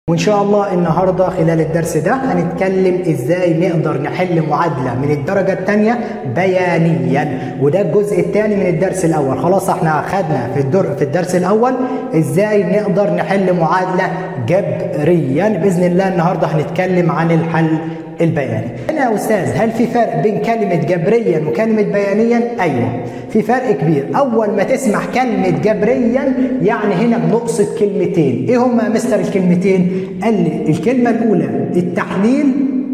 وإن شاء الله النهاردة خلال الدرس ده هنتكلم إزاي نقدر نحل معادلة من الدرجة الثانية بيانيا وده الجزء الثاني من الدرس الأول خلاص احنا أخدنا في, الدر في الدرس الأول إزاي نقدر نحل معادلة جبريا بإذن الله النهاردة هنتكلم عن الحل البياني هنا يا أستاذ هل في فرق بين كلمة جبريا وكلمة بيانيا؟ أيوة في فرق كبير أول ما تسمع كلمة جبريا يعني هنا بنقصد كلمتين إيه هما يا مستر الكلمتين؟ قال لي الكلمة الأولى التحليل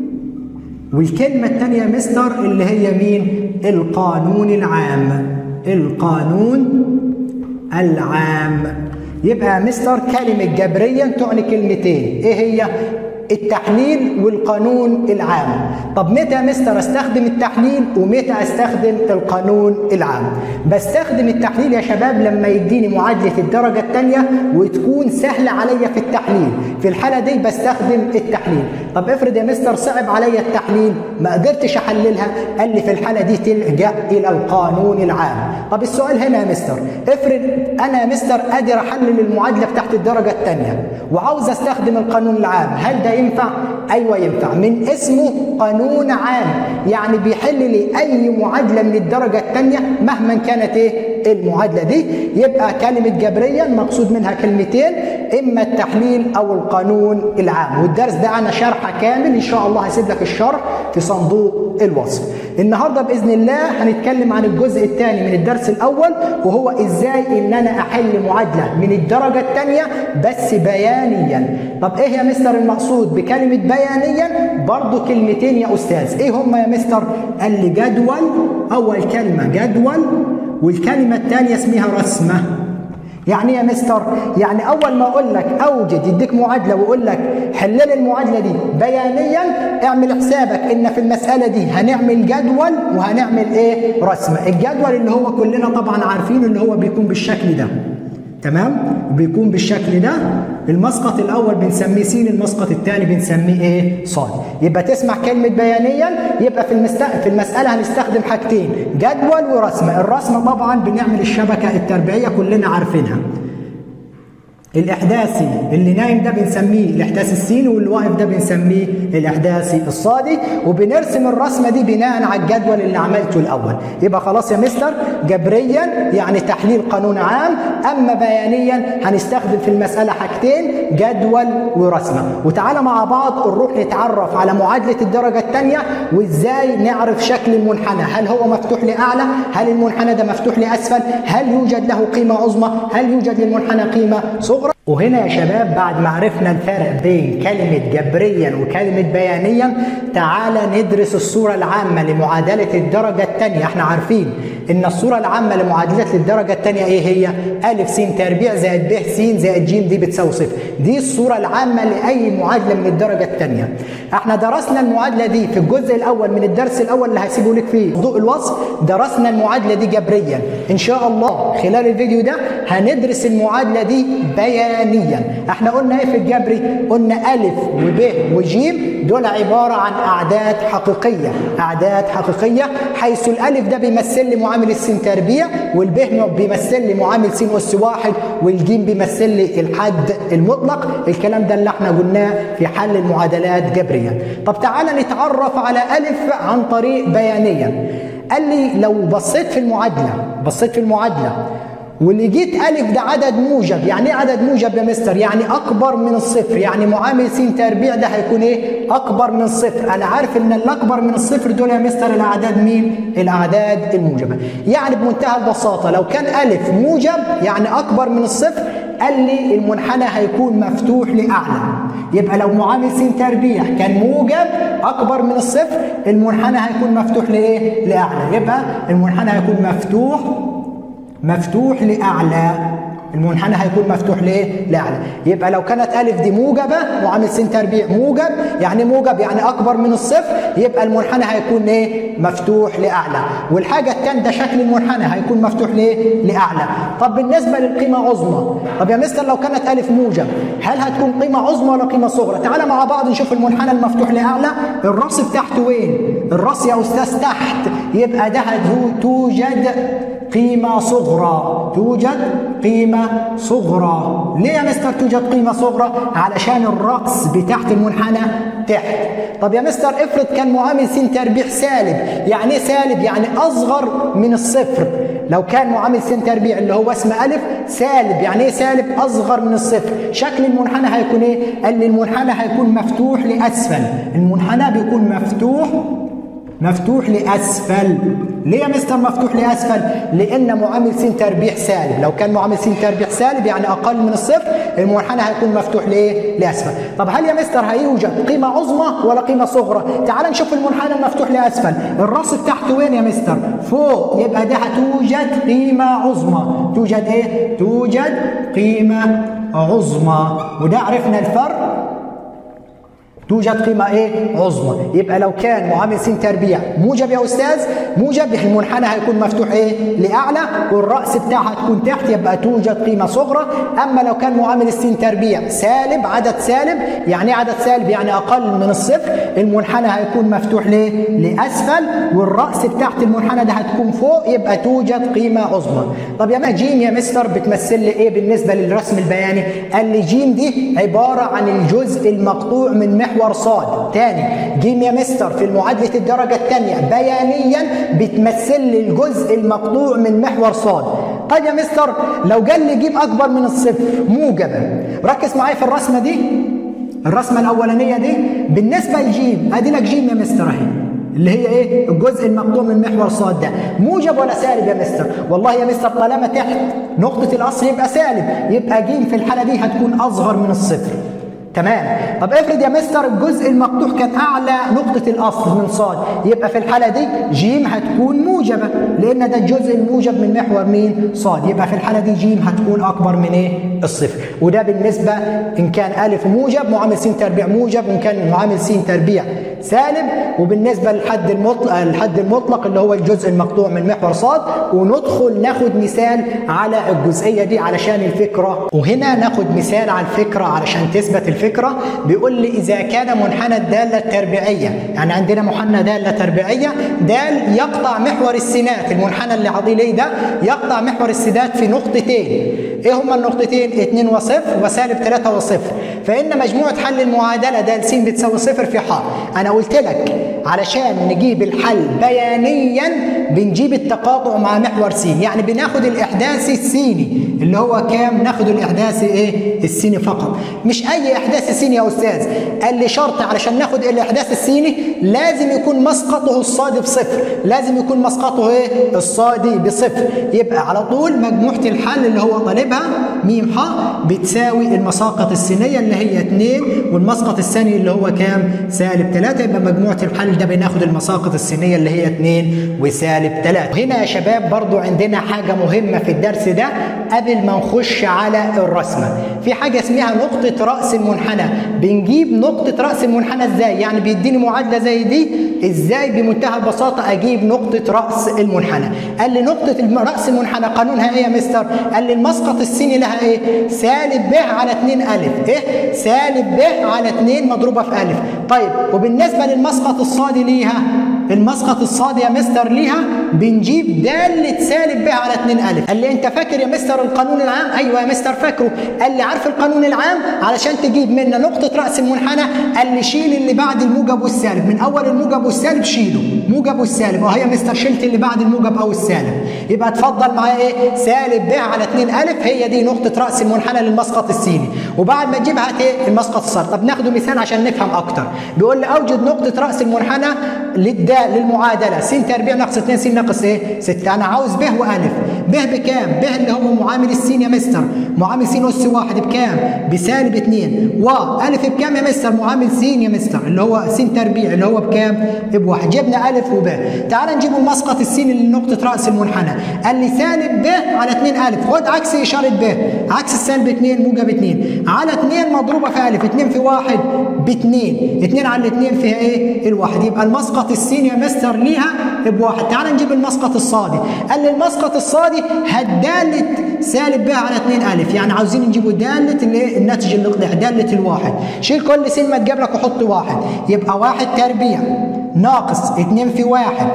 والكلمة الثانية يا مستر اللي هي مين؟ القانون العام القانون العام يبقى يا مستر كلمة جبريا تعني كلمتين إيه هي؟ التحليل والقانون العام طب متى مستر استخدم التحليل ومتى استخدم القانون العام بستخدم التحليل يا شباب لما يديني معادلة الدرجة الثانية وتكون سهلة عليا في التحليل في الحالة دي بستخدم التحليل طب افرض يا مستر صعب عليا التحليل ما قدرتش احللها قال لي في الحالة دي تلجأ الى القانون العام طب السؤال هنا يا مستر افرض انا يا مستر قادر احلل المعادلة بتاعت الدرجة الثانية وعاوز استخدم القانون العام هل ده ينفع؟ ايوه ينفع من اسمه قانون عام يعني بيحل لي اي معادله من الدرجه الثانيه مهما كانت ايه المعادله دي يبقى كلمه جبريا مقصود منها كلمتين اما التحليل او القانون العام والدرس ده انا شرحه كامل ان شاء الله هسيب لك الشرح في صندوق الوصف النهارده باذن الله هنتكلم عن الجزء الثاني من الدرس الاول وهو ازاي ان انا احل معادله من الدرجه الثانيه بس بيانيا طب ايه يا مستر المقصود بكلمه بيانيا برضو كلمتين يا استاذ ايه هما يا مستر قال لي جدول اول كلمه جدول والكلمه الثانيه اسمها رسمه يعني ايه يا مستر؟ يعني اول ما اقول لك اوجد يديك معادله واقول لك حل لي المعادله دي بيانيا اعمل حسابك ان في المساله دي هنعمل جدول وهنعمل ايه؟ رسمه، الجدول اللي هو كلنا طبعا عارفينه اللي هو بيكون بالشكل ده. تمام؟ بيكون بالشكل ده المسقط الاول بنسميه س المسقط الثاني بنسميه ايه؟ ص. يبقى تسمع كلمه بيانيا يبقى في المست... في المساله هنستخدم حاجتين جدول ورسمه، الرسمه طبعا بنعمل الشبكه التربيعيه كلنا عارفينها. الاحداثي اللي نايم ده بنسميه الاحداث السيني واللي واقف ده بنسميه الاحداثي الصادي وبنرسم الرسمه دي بناء على الجدول اللي عملته الاول يبقى خلاص يا مستر جبريا يعني تحليل قانون عام اما بيانيا هنستخدم في المساله حاجتين جدول ورسمه وتعالى مع بعض نروح نتعرف على معادله الدرجه الثانيه وازاي نعرف شكل المنحنى هل هو مفتوح لاعلى هل المنحنى ده مفتوح لاسفل هل يوجد له قيمه عظمى هل يوجد للمنحنى قيمه صغرى وهنا يا شباب بعد ما عرفنا الفرق بين كلمة جبريا وكلمة بيانيا تعالى ندرس الصورة العامة لمعادلة الدرجة الثانية احنا عارفين ان الصورة العامة لمعادلة الدرجة الثانية ايه هي؟ ألف س تربيع زائد ب س زائد ج دي بتساوي صفر دي الصورة العامة لأي معادلة من الدرجة الثانية احنا درسنا المعادلة دي في الجزء الأول من الدرس الأول اللي هسيبه لك فيه ضوء الوصف درسنا المعادلة دي جبريا إن شاء الله خلال الفيديو ده هندرس المعادلة دي بيانيا بيانيا احنا قلنا ايه في الجبري قلنا الف وب وجيم دول عباره عن اعداد حقيقيه اعداد حقيقيه حيث الالف ده بيمثل لي معامل السين تربيع والب بيمثل لي معامل س اس واحد والجيم بيمثل لي الحد المطلق الكلام ده اللي احنا قلناه في حل المعادلات جبريا طب تعالى نتعرف على الف عن طريق بيانيا قال لي لو بصيت في المعادله بصيت في المعادله واللي جيت ألف ده عدد موجب يعني ايه عدد موجب يا مستر يعني أكبر من الصفر يعني معامل س تربيع ده هيكون إيه أكبر من الصفر أنا عارف إن الأكبر من الصفر دول يا مستر الأعداد مين الأعداد الموجبة يعني بمنتهى البساطة لو كان ألف موجب يعني أكبر من الصفر قال لي المنحنى هيكون مفتوح لأعلى يبقى لو معامل س تربيع كان موجب أكبر من الصفر المنحنى هيكون مفتوح لإيه لأعلى يبقى المنحنى هيكون مفتوح مفتوح لأعلى المنحنى هيكون مفتوح ليه؟ لأعلى يبقى لو كانت ألف دي موجبة وعامل س تربيع موجب يعني موجب يعني أكبر من الصفر يبقى المنحنى هيكون إيه؟ مفتوح لأعلى والحاجة الثانية ده شكل المنحنى هيكون مفتوح ليه؟ لأعلى طب بالنسبة للقيمة عظمى طب يا مستر لو كانت ألف موجب هل هتكون قيمة عظمى ولا قيمة صغرى؟ تعالى مع بعض نشوف المنحنى المفتوح لأعلى الراس بتاعته وين؟ الراس يا أستاذ تحت يبقى ده توجد قيمة صغرى توجد قيمة صغرى ليه يا مستر توجد قيمة صغرى علشان الرأس بتاعت المنحنى تحت طب يا مستر افرض كان معامل س تربيع سالب يعني ايه سالب يعني اصغر من الصفر لو كان معامل س تربيع اللي هو اسم الف سالب يعني ايه سالب اصغر من الصفر شكل المنحنى هيكون ايه قال لي المنحنى هيكون مفتوح لاسفل المنحنى بيكون مفتوح مفتوح لاسفل ليه يا مستر مفتوح لاسفل لان معامل س تربيع سالب لو كان معامل س تربيع سالب يعني اقل من الصفر المنحنى هيكون مفتوح لايه لاسفل طب هل يا مستر هيوجد قيمه عظمى ولا قيمه صغرى تعال نشوف المنحنى المفتوح لاسفل الراس بتاعته وين يا مستر فوق يبقى ده هتوجد قيمه عظمى توجد ايه توجد قيمه عظمى وده عرفنا الفرق توجد قيمة إيه؟ عظمى، يبقى لو كان معامل س تربيع موجب يا أستاذ، موجب المنحنى هيكون مفتوح إيه؟ لأعلى والرأس بتاعها تكون تحت يبقى توجد قيمة صغرى، أما لو كان معامل الس تربيع سالب عدد سالب، يعني إيه عدد سالب؟ يعني أقل من الصفر، المنحنى هيكون مفتوح ليه؟ لأسفل والرأس بتاعت المنحنى ده هتكون فوق يبقى توجد قيمة عظمى. طب يا ما جيم يا مستر بتمثل لي إيه بالنسبة للرسم البياني؟ قال لي جيم دي عبارة عن الجزء المقطوع من محور محور صاد تاني جيم يا مستر في المعادلة الدرجة الثانية بيانيا بتمثل لي الجزء المقطوع من محور صاد طيب يا مستر لو قال لي جيم أكبر من الصفر موجبة ركز معايا في الرسمة دي الرسمة الأولانية دي بالنسبة لجيم أدي لك جيم يا مستر أهي اللي هي ايه الجزء المقطوع من محور صاد ده موجب ولا سالب يا مستر والله يا مستر طالما تحت نقطة الأصل يبقى سالب يبقى جيم في الحالة دي هتكون أصغر من الصفر تمام طب افرض يا مستر الجزء المقطوع كان اعلى نقطه الاصل من صاد يبقى في الحاله دي جيم هتكون موجبه لان ده الجزء الموجب من محور مين صاد يبقى في الحاله دي جيم هتكون اكبر من ايه الصفر وده بالنسبه ان كان الف موجب معامل س تربيع موجب وان كان معامل س تربيع سالب وبالنسبه للحد المطلق الحد المطلق اللي هو الجزء المقطوع من محور صاد وندخل ناخد مثال على الجزئيه دي علشان الفكره وهنا ناخد مثال على الفكره علشان تثبت الفكره بيقول لي اذا كان منحنى الداله التربيعيه يعني عندنا منحنى داله تربيعيه دال يقطع محور السينات المنحنى اللي عضلي ده يقطع محور السينات في نقطتين ايه هما النقطتين 2 وصفر وسالب 3 وصفر فان مجموعه حل المعادله د س بتساوي صفر في ح انا قلت لك علشان نجيب الحل بيانيا بنجيب التقاطع مع محور س يعني بناخد الاحداث السيني اللي هو كام ناخد الاحداث ايه السيني فقط مش اي احداث سيني يا استاذ قال لي شرط علشان ناخد الاحداث السيني لازم يكون مسقطه الصادي بصفر لازم يكون مسقطه ايه الصادي بصفر يبقى على طول مجموعه الحل اللي هو طالبها م ح بتساوي المساقط السينيه اللي هي 2 والمسقط الثاني اللي هو كام سالب 3 يبقى مجموعه الحل ده بناخد المساقط السينيه اللي هي 2 وسالب 3 هنا يا شباب برضو عندنا حاجه مهمه في الدرس ده قبل ما نخش على الرسمه في حاجه اسمها نقطه راس المنحنى بنجيب نقطه راس المنحنى ازاي يعني بيديني معادله زي دي ازاي بمنتهى البساطه اجيب نقطه راس المنحنى قال لي نقطه راس المنحنى قانونها ايه يا مستر قال لي المسقط السيني لها ايه سالب ب على 2 الف ايه سالب ب على 2 مضروبه في الف طيب وبالنسبه للمسقط الصادي ليها المسقط الصادي يا مستر ليها بنجيب دالة سالب ب على 2 ألف قال لي أنت فاكر يا مستر القانون العام؟ أيوه يا مستر فاكره قال لي عارف القانون العام علشان تجيب منه نقطة رأس المنحنى قال لي شيل اللي بعد الموجب والسالب من أول الموجب والسالب شيله موجب والسالب أهو يا مستر شلت اللي بعد الموجب أو السالب يبقى اتفضل معايا إيه؟ سالب ب على 2 ألف هي دي نقطة رأس المنحنى للمسقط السيني وبعد ما تجيبها هات إيه؟ المسقط الصاد طب ناخده مثال عشان نفهم أكتر بيقول لي أوجد نقطة رأس المنحنى للدا للمعادله س تربيع ناقص 2 س ناقص ايه 6 انا عاوز ب والف ب بكام ب اللي هو معامل السين يا مستر معامل س اس واحد بكام بسالب 2 والف بكام يا مستر معامل س يا مستر اللي هو س تربيع اللي هو بكام بواحد جبنا الف وب تعال نجيب المسقط السين لنقطه راس المنحنى قال لي سالب ب على 2 الف خد عكس اشاره ب عكس السالب 2 موجب 2 على 2 مضروبه في الف 2 في 1 ب 2 2 على 2 فيها ايه الواحد يبقى المسقط السين يا مستر ليها بواحد تعال نجيب المسقط الصادي قال لي المسقط الصادي هالدالة سالب ب على 2 ألف يعني عاوزين نجيبوا دالة الايه الناتج اللي طلع دالة الواحد شيل كل سلمة تجيب لك وحط واحد يبقى واحد تربيع ناقص 2 في واحد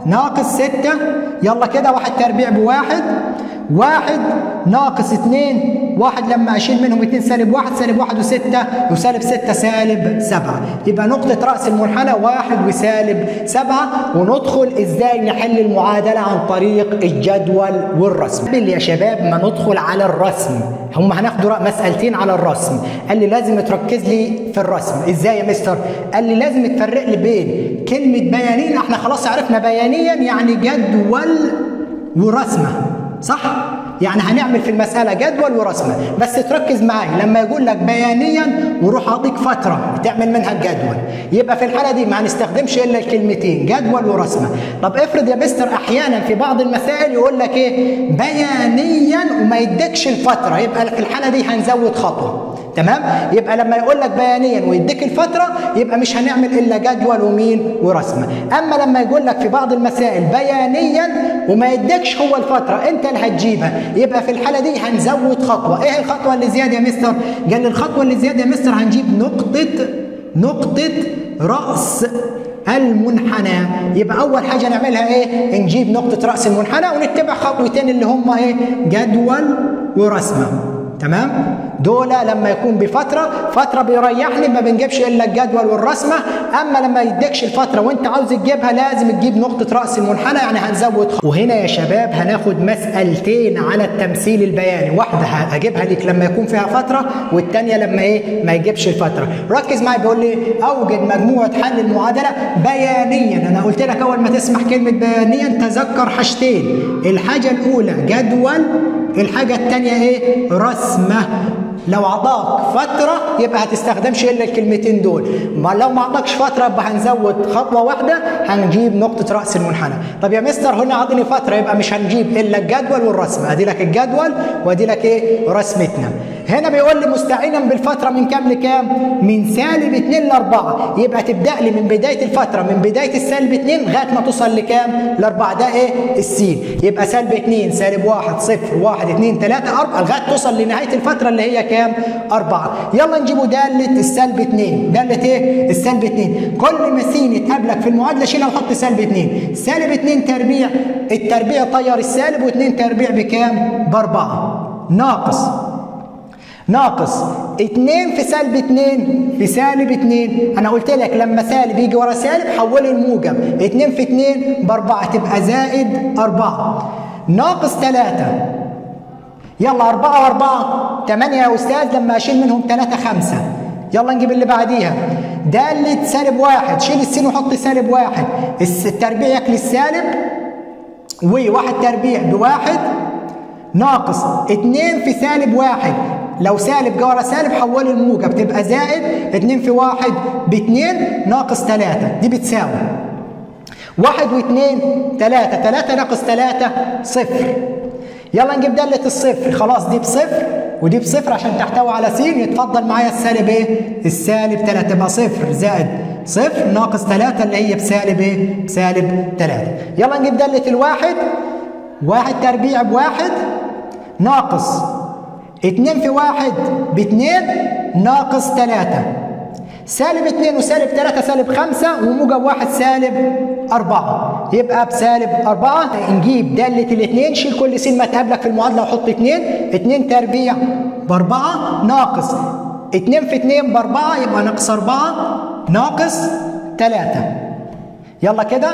ناقص ستة يلا كده واحد تربيع بواحد واحد ناقص اتنين واحد لما اشيل منهم اتنين سالب واحد سالب واحد وستة وسالب ستة سالب سبعة يبقى نقطة رأس المنحنى واحد وسالب سبعة وندخل ازاي نحل المعادلة عن طريق الجدول والرسم قبل يا شباب ما ندخل على الرسم هم هناخدوا مسألتين على الرسم قال لي لازم تركز لي في الرسم ازاي يا مستر قال لي لازم تفرق لي بين كلمة بيانيا احنا خلاص عرفنا بيانيا يعني جدول ورسمة صح؟ يعني هنعمل في المسألة جدول ورسمة بس تركز معايا لما يقول لك بيانيا وروح أعطيك فترة تعمل منها الجدول يبقى في الحالة دي ما هنستخدمش إلا الكلمتين جدول ورسمة طب افرض يا مستر أحيانا في بعض المسائل يقول لك إيه بيانيا وما يديكش الفترة يبقى في الحالة دي هنزود خطوة تمام يبقى لما يقول لك بيانيا ويديك الفتره يبقى مش هنعمل الا جدول ومين ورسمه اما لما يقول لك في بعض المسائل بيانيا وما يديكش هو الفتره انت اللي هتجيبها يبقى في الحاله دي هنزود خطوه ايه الخطوه اللي زياده يا مستر قال لي الخطوه اللي زياده يا مستر هنجيب نقطه نقطه راس المنحنى يبقى اول حاجه نعملها ايه نجيب نقطه راس المنحنى ونتبع خطوتين اللي هم ايه جدول ورسمه تمام دول لما يكون بفتره فتره بيريحني ما بنجيبش الا الجدول والرسمه اما لما يديكش الفتره وانت عاوز تجيبها لازم تجيب نقطه راس المنحنى يعني هنزود خ... وهنا يا شباب هناخد مسالتين على التمثيل البياني واحده هجيبها لك لما يكون فيها فتره والثانيه لما ايه ما يجيبش الفتره ركز معايا بيقول لي اوجد مجموعه حل المعادله بيانيا انا قلت لك اول ما تسمع كلمه بيانيا تذكر حاجتين الحاجه الاولى جدول الحاجه الثانيه ايه رسمه لو اعطاك فتره يبقى هتستخدمش الا الكلمتين دول ما لو ما اعطاكش فتره يبقى هنزود خطوه واحده هنجيب نقطه راس المنحنى طب يا مستر هنا اعطيني فتره يبقى مش هنجيب الا الجدول والرسمه ادي لك الجدول وادي لك ايه رسمتنا هنا بيقول لي مستعينا بالفتره من كام لكام من سالب 2 ل 4 يبقى تبدا لي من بدايه الفتره من بدايه السالب 2 لغايه ما توصل لكام ل 4 ده ايه السين يبقى سالب 2 سالب 1 0 1 2 3 4 لغايه توصل لنهايه الفتره اللي هي كام 4 يلا نجيبوا داله السالب 2 داله ايه السالب 2 كل ما سين تقابلك في المعادله شيلها وحط سالب 2 سالب 2 تربيع التربيع طير السالب و2 تربيع بكام ب 4 ناقص ناقص 2 في سالب 2 في سالب 2 انا قلت لك لما سالب يجي ورا سالب حوله الموجب 2 في 2 ب 4 تبقى زائد 4 ناقص 3 يلا 4 و4 8 يا استاذ لما اشيل منهم 3 5 يلا نجيب اللي بعديها دالة سالب واحد شيل السين وحط سالب واحد التربيع ياكل السالب وواحد تربيع بواحد ناقص 2 في سالب واحد لو سالب جوه سالب حوله الموجب تبقى زائد 2 في 1 ب 2 ناقص 3 دي بتساوي 1 و2 3 3 ناقص 3 صفر يلا نجيب دالة الصفر خلاص دي بصفر ودي بصفر عشان تحتوي على س يتفضل معايا السالب ايه؟ السالب 3 تبقى صفر زائد صفر ناقص 3 اللي هي بسالب ايه؟ بسالب 3 يلا نجيب دالة الواحد واحد تربيع بواحد ناقص 2 في 1 ب 2 ناقص 3 سالب 2 وسالب 3 سالب 5 وموجب 1 سالب 4 يبقى بسالب 4 نجيب دالة الاثنين شيل كل س ما تقابلك في المعادلة وحط 2 2 تربيع ب 4 ناقص 2 في 2 ب 4 يبقى ناقص 4 ناقص 3 يلا كده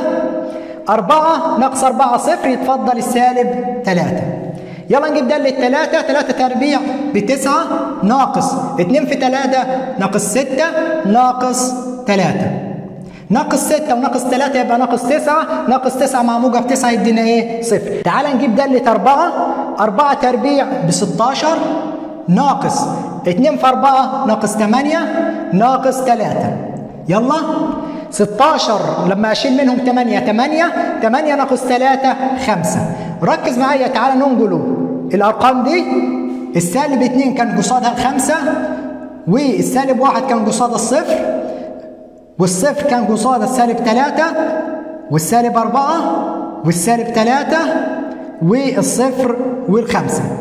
4 ناقص 4 صفر يتفضل السالب 3 يلا نجيب دالة 3 3 تربيع بتسعة ناقص 2 في 3 ناقص 6 ناقص 3 ناقص 6 وناقص 3 يبقى ناقص 9 ناقص 9 مع موجب 9 يدينا ايه؟ صفر تعال نجيب دالة 4 4 تربيع ب 16 ناقص 2 في 4 ناقص 8 ناقص 3 يلا 16 لما اشيل منهم 8 8 8 ناقص 3 5 ركز معايا تعالى ننقلوا الارقام دي السالب 2 كان قصادها الخمسة والسالب 1 كان قصاد الصفر والصفر كان قصاد السالب 3 والسالب 4 والسالب 3 والصفر والخمسة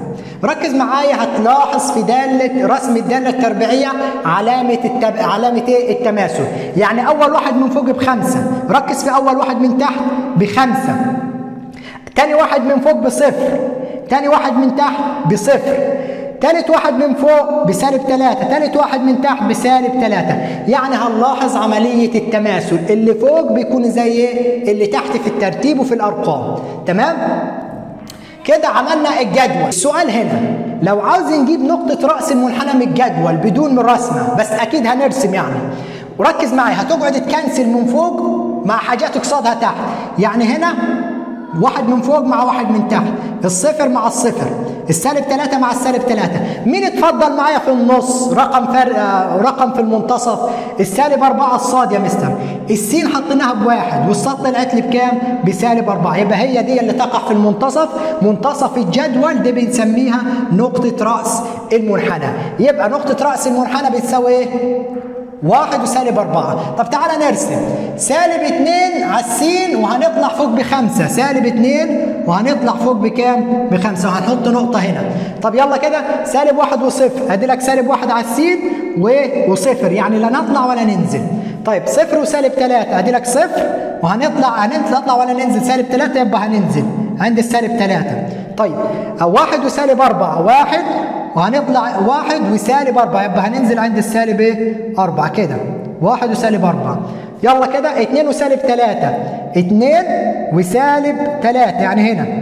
ركز معايا هتلاحظ في دالة رسم الدالة التربيعية علامة التب... علامة ايه التماثل يعني أول واحد من فوق بخمسة ركز في أول واحد من تحت بخمسة تاني واحد من فوق بصفر تاني واحد من تحت بصفر تالت واحد من فوق بسالب ثلاثة تالت واحد من تحت بسالب ثلاثة يعني هنلاحظ عملية التماثل اللي فوق بيكون زي ايه اللي تحت في الترتيب وفي الأرقام تمام كده عملنا الجدول السؤال هنا لو عاوز نجيب نقطة رأس المنحنى من الجدول بدون من رسمة بس أكيد هنرسم يعني وركز معايا هتقعد تكنسل من فوق مع حاجات قصادها تحت يعني هنا واحد من فوق مع واحد من تحت الصفر مع الصفر السالب ثلاثة مع السالب ثلاثة مين اتفضل معايا في النص رقم فرق رقم في المنتصف السالب أربعة الصاد يا مستر السين حطيناها بواحد والصاد طلعت لي بكام بسالب أربعة يبقى هي دي اللي تقع في المنتصف منتصف الجدول دي بنسميها نقطة رأس المنحنى يبقى نقطة رأس المنحنى بتساوي ايه واحد وسالب أربعة طب تعالى نرسم سالب اتنين على السين وهنطلع فوق بخمسة سالب اتنين وهنطلع فوق بكام بخمسة وهنحط نقطة هنا طب يلا كده سالب واحد وصفر ادي لك سالب واحد على السين وصفر يعني لا نطلع ولا ننزل طيب صفر وسالب ثلاثة ادي لك صفر وهنطلع هنطلع نطلع ولا ننزل سالب ثلاثة يبقى هننزل عند السالب ثلاثة طيب أو واحد وسالب أربعة واحد وهنطلع واحد وسالب أربعة يبقى هننزل عند السالب إيه؟ أربعة كده واحد وسالب أربعة يلا كده اتنين وسالب تلاتة اتنين وسالب تلاتة يعني هنا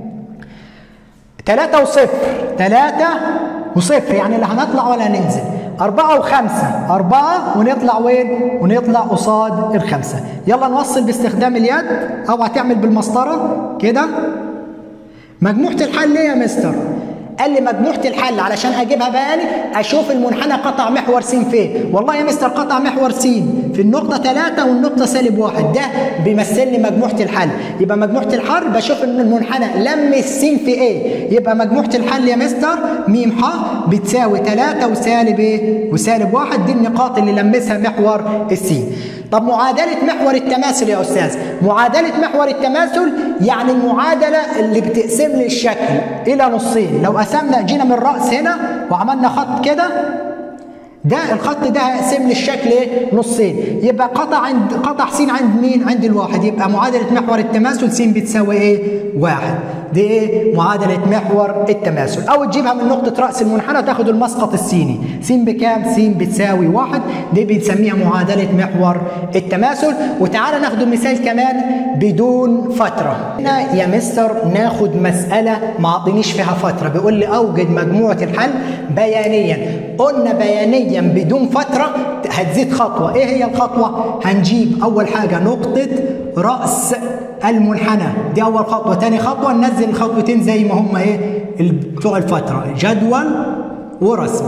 تلاتة وصفر تلاتة وصفر يعني لا هنطلع ولا هننزل أربعة وخمسة أربعة ونطلع وين؟ ونطلع قصاد الخمسة يلا نوصل باستخدام اليد أو هتعمل بالمسطرة كده مجموعة الحل ايه يا مستر؟ قال لي مجموعة الحل علشان اجيبها بالي اشوف المنحنى قطع محور س فين والله يا مستر قطع محور س في النقطة 3 والنقطة سالب واحد ده بيمثل لي مجموعة الحل يبقى مجموعة الحل بشوف ان المنحنى لم الس في ايه يبقى مجموعة الحل يا مستر م ح بتساوي 3 وسالب ايه وسالب واحد دي النقاط اللي لمسها محور السين طب معادلة محور التماثل يا أستاذ معادلة محور التماثل يعني المعادلة اللي بتقسم لي الشكل إلى نصين لو قسمنا جينا من الرأس هنا وعملنا خط كده ده الخط ده هيقسم لي الشكل ايه نصين يبقى قطع عند قطع س عند مين عند الواحد يبقى معادله محور التماثل س بتساوي ايه واحد دي ايه معادله محور التماثل او تجيبها من نقطه راس المنحنى تاخد المسقط السيني س بكام س بتساوي واحد دي بنسميها معادله محور التماثل وتعالى ناخد مثال كمان بدون فتره هنا يا مستر ناخد مساله ما اعطينيش فيها فتره بيقول لي اوجد مجموعه الحل بيانيا قلنا بيانيا بدون فتره هتزيد خطوه ايه هي الخطوه هنجيب اول حاجه نقطه راس المنحنى دي اول خطوه تاني خطوه ننزل الخطوتين زي ما هم ايه بتوع الفتره جدول ورسم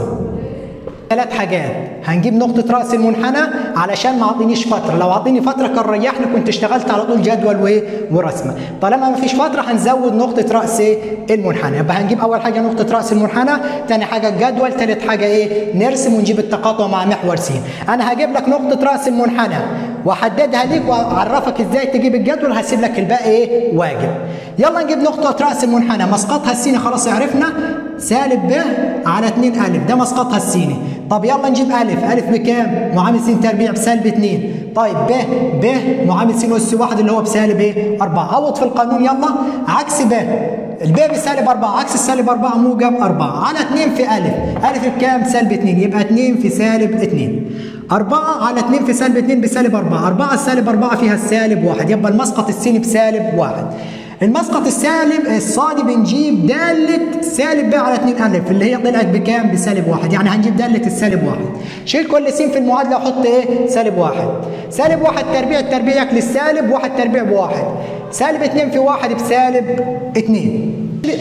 ثلاث حاجات هنجيب نقطة رأس المنحنى علشان ما اعطينيش فترة، لو اعطيني فترة كان ريحني كنت اشتغلت على طول جدول وايه؟ ورسمة، طالما ما فيش فترة هنزود نقطة رأس ايه؟ المنحنى، يبقى هنجيب أول حاجة نقطة رأس المنحنى، ثاني حاجة الجدول، ثالث حاجة ايه؟ نرسم ونجيب التقاطع مع محور س. أنا هجيب لك نقطة رأس المنحنى واحددها ليك واعرفك ازاي تجيب الجدول هسيب لك الباقي ايه؟ واجب. يلا نجيب نقطة رأس المنحنى، مسقطها السيني خلاص عرفنا سالب ب على 2 ألف، ده مسقطها السيني. طب يلا نجيب ألف، ألف بكام؟ معامل س تربيع بسالب 2. طيب ب ب معامل س أس واحد اللي هو بسالب ايه؟ 4. عوض في القانون يلا عكس ب. الب بسالب 4 عكس السالب 4 موجب 4 على 2 في ألف، ألف بكام؟ سالب 2 يبقى 2 في سالب 2. 4 على 2 في سالب 2 بسالب 4 4 السالب 4 فيها السالب 1 يبقى المسقط السيني بسالب 1 المسقط السالب الصادي بنجيب دالة سالب ب على 2 ألف اللي هي طلعت بكام؟ بسالب 1 يعني هنجيب دالة السالب 1 شيل كل س في المعادلة وحط ايه؟ سالب 1 سالب 1 تربيع التربيع ياكل السالب 1 تربيع بواحد سالب 2 في 1 بسالب 2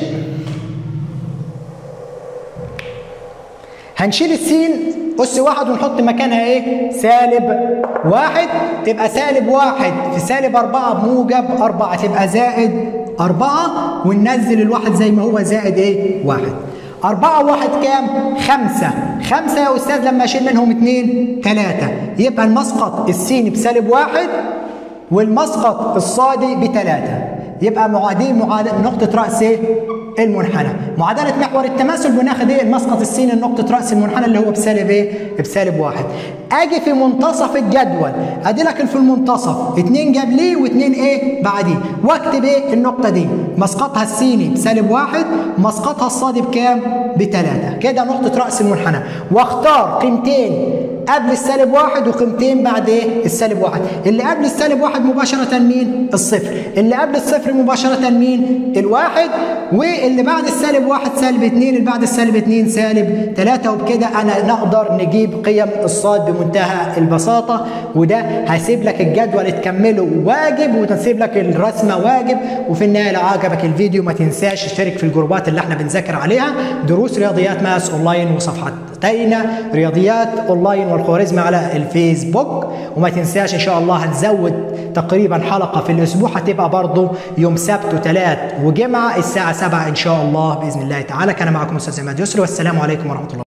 هنشيل السين أس واحد ونحط مكانها إيه؟ سالب واحد تبقى سالب واحد في سالب أربعة بموجب أربعة تبقى زائد أربعة وننزل الواحد زي ما هو زائد إيه؟ واحد أربعة وواحد كام؟ خمسة خمسة يا أستاذ لما أشيل منهم اتنين تلاتة يبقى المسقط السيني بسالب واحد والمسقط الصادي بتلاتة يبقى معادين معادله نقطه راس ايه المنحنى معادله محور التماثل بناخد ايه المسقط السيني لنقطه راس المنحنى اللي هو بسالب ايه بسالب واحد اجي في منتصف الجدول ادي لك في المنتصف اتنين قبليه واتنين ايه بعديه واكتب ايه النقطه دي مسقطها السيني بسالب واحد مسقطها الصادي بكام بتلاته كده نقطه راس المنحنى واختار قيمتين قبل السالب واحد وقيمتين بعد ايه؟ السالب واحد، اللي قبل السالب واحد مباشرة مين؟ الصفر، اللي قبل الصفر مباشرة مين؟ الواحد، واللي بعد السالب واحد سالب اتنين، اللي بعد السالب اتنين سالب تلاتة، وبكده أنا نقدر نجيب قيم الصاد بمنتهى البساطة، وده هسيب لك الجدول تكمله واجب وتسيب لك الرسمة واجب، وفي النهاية لو عجبك الفيديو ما تنساش تشترك في الجروبات اللي احنا بنذاكر عليها، دروس رياضيات ماس اونلاين وصفحتين رياضيات اونلاين والخوارزمي على الفيسبوك وما تنساش ان شاء الله هنزود تقريبا حلقه في الاسبوع هتبقى برضه يوم سبت وثلاث وجمعه الساعه 7 ان شاء الله باذن الله تعالى كان معكم استاذ عماد يسري والسلام عليكم ورحمه الله